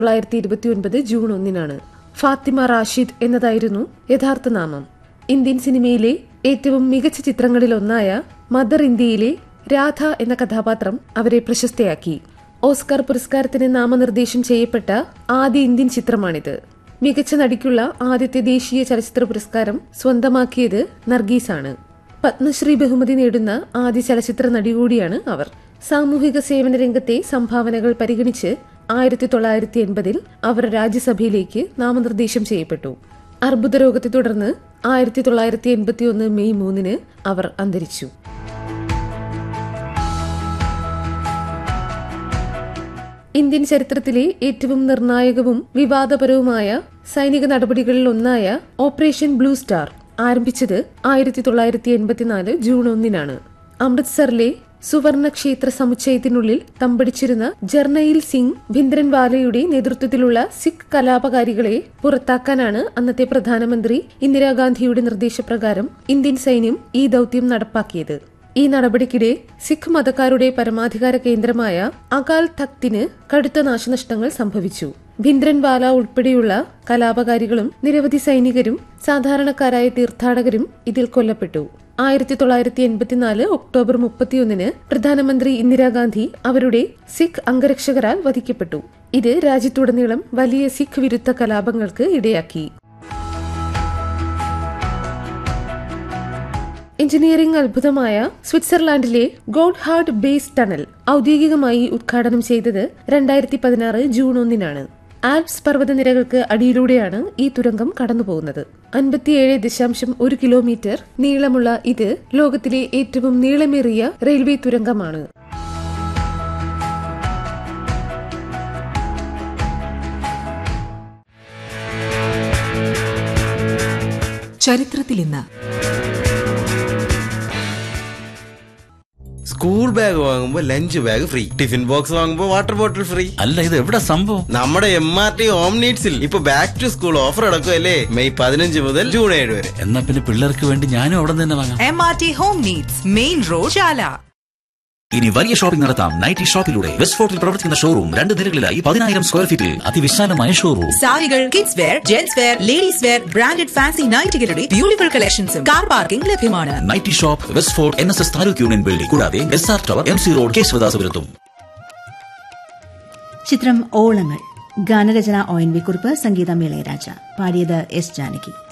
തൊള്ളായിരത്തി ഇരുപത്തി ഒൻപത് ജൂൺ ഒന്നിനാണ് ഫാത്തിമ റാഷിദ് എന്നതായിരുന്നു യഥാർത്ഥ നാമം ഇന്ത്യൻ സിനിമയിലെ ഏറ്റവും മികച്ച ചിത്രങ്ങളിലൊന്നായ മദർ ഇന്ത്യയിലെ രാധ എന്ന കഥാപാത്രം അവരെ പ്രശസ്തയാക്കി ഓസ്കാർ പുരസ്കാരത്തിന് നാമനിർദ്ദേശം ചെയ്യപ്പെട്ട ആദ്യ ഇന്ത്യൻ ചിത്രമാണിത് മികച്ച നടിക്കുള്ള ആദ്യത്തെ ദേശീയ ചലച്ചിത്ര പുരസ്കാരം സ്വന്തമാക്കിയത് നർഗീസാണ് പത്മശ്രീ ബഹുമതി നേടുന്ന ആദ്യ ചലച്ചിത്ര നടി കൂടിയാണ് അവർ സാമൂഹിക സേവന രംഗത്തെ സംഭാവനകൾ പരിഗണിച്ച് ആയിരത്തി തൊള്ളായിരത്തി എൺപതിൽ അവർ രാജ്യസഭയിലേക്ക് നാമനിർദ്ദേശം ചെയ്യപ്പെട്ടു അർബുദ രോഗത്തെ തുടർന്ന് ആയിരത്തി തൊള്ളായിരത്തി എൺപത്തി ഒന്ന് മെയ് മൂന്നിന് അവർ അന്തരിച്ചു ഇന്ത്യൻ ചരിത്രത്തിലെ ഏറ്റവും നിർണായകവും വിവാദപരവുമായ സൈനിക നടപടികളിൽ ഒന്നായ ഓപ്പറേഷൻ ബ്ലൂ സ്റ്റാർ ആരംഭിച്ചത് ആയിരത്തി തൊള്ളായിരത്തി എൺപത്തിനാല് ജൂൺ ഒന്നിനാണ് അമൃത്സറിലെ സുവർണ ക്ഷേത്ര സമുച്ചയത്തിനുള്ളിൽ തമ്പടിച്ചിരുന്ന ജർണയിൽ സിംഗ് ഭിന്ദ്രൻവാലയുടെ നേതൃത്വത്തിലുള്ള സിഖ് കലാപകാരികളെ പുറത്താക്കാനാണ് അന്നത്തെ പ്രധാനമന്ത്രി ഇന്ദിരാഗാന്ധിയുടെ നിർദ്ദേശപ്രകാരം ഇന്ത്യൻ സൈന്യം ഈ ദൌത്യം നടപ്പാക്കിയത് ഈ നടപടിക്കിടെ സിഖ് മതക്കാരുടെ പരമാധികാര കേന്ദ്രമായ അകാൽ തക്തിന് കടുത്ത നാശനഷ്ടങ്ങൾ സംഭവിച്ചു ഭിന്ദ്രൻവാല ഉൾപ്പെടെയുള്ള കലാപകാരികളും നിരവധി സൈനികരും സാധാരണക്കാരായ തീർത്ഥാടകരും ഇതിൽ കൊല്ലപ്പെട്ടു ആയിരത്തി തൊള്ളായിരത്തി എൺപത്തിനാല് ഒക്ടോബർ മുപ്പത്തിയൊന്നിന് പ്രധാനമന്ത്രി ഇന്ദിരാഗാന്ധി അവരുടെ സിഖ് അംഗരക്ഷകരാൽ വധിക്കപ്പെട്ടു ഇത് രാജ്യത്തുടനീളം വലിയ സിഖ് വിരുദ്ധ കലാപങ്ങൾക്ക് ഇടയാക്കി എഞ്ചിനീയറിംഗ് അത്ഭുതമായ സ്വിറ്റ്സർലാൻഡിലെ ഗോഡ്ഹാർഡ് ബേസ് ടണൽ ഔദ്യോഗികമായി ഉദ്ഘാടനം ചെയ്തത് രണ്ടായിരത്തി പതിനാറ് ജൂൺ ഒന്നിനാണ് ആൽപ്സ് പർവ്വതനിരകൾക്ക് അടിയിലൂടെയാണ് ഈ തുരങ്കം കടന്നുപോകുന്നത് അൻപത്തിയേഴ് ദശാംശം ഒരു കിലോമീറ്റർ നീളമുള്ള ഇത് ലോകത്തിലെ ഏറ്റവും നീളമേറിയ റെയിൽവേ തുരങ്കമാണ് ചരിത്രത്തിൽ ഇന്ന് സ്കൂൾ ബാഗ് വാങ്ങുമ്പോ lunch bag free tiffin box വാങ്ങുമ്പോ വാട്ടർ ബോട്ടിൽ ഫ്രീ അല്ല ഇത് എവിടെ സംഭവം നമ്മുടെ എം ആർ ടി ഹോം നീഡ്സിൽ ഇപ്പൊ ബാക്ക് ടു സ്കൂൾ ഓഫർ അടക്കുമല്ലേ മെയ് പതിനഞ്ച് മുതൽ ജൂൺ ഏഴ് വരെ എന്നാ പിന്നെ പിള്ളേർക്ക് വേണ്ടി ഞാനും അവിടെ നിന്ന് തന്നെ വാങ്ങാം M R T home needs main road Chala ഇനി വലിയ ഷോപ്പിംഗ് നടത്താം നൈറ്റി ഷോപ്പിലൂടെ വെസ്റ്റ് ഫോർട്ടിൽ പ്രവർത്തിക്കുന്ന ഷോറൂം രണ്ട് നിലകളിലായി പതിനായിരം സ്ക്വയർ ഫീറ്റിൽ അതിവിശാലമായ ഷോറൂം സാരികൾ kids wear gents wear ladies wear branded fancy നൈറ്റുകളുടെ ബ്യൂട്ടിഫുൾ കളക്ഷൻസും കാർ പാർക്കിംഗ് ലഭ്യമാണ് nighty shop west fort N S S taluk union building കൂടാതെ S R tower M C road കേശവദാസപുരത്തും ചിത്രം ഓളങ്ങൾ ഗാനരചന ഒ എൻ വി കുറിപ്പ് സംഗീതം ഇളയരാജ പാടിയത് എസ് ജാനകി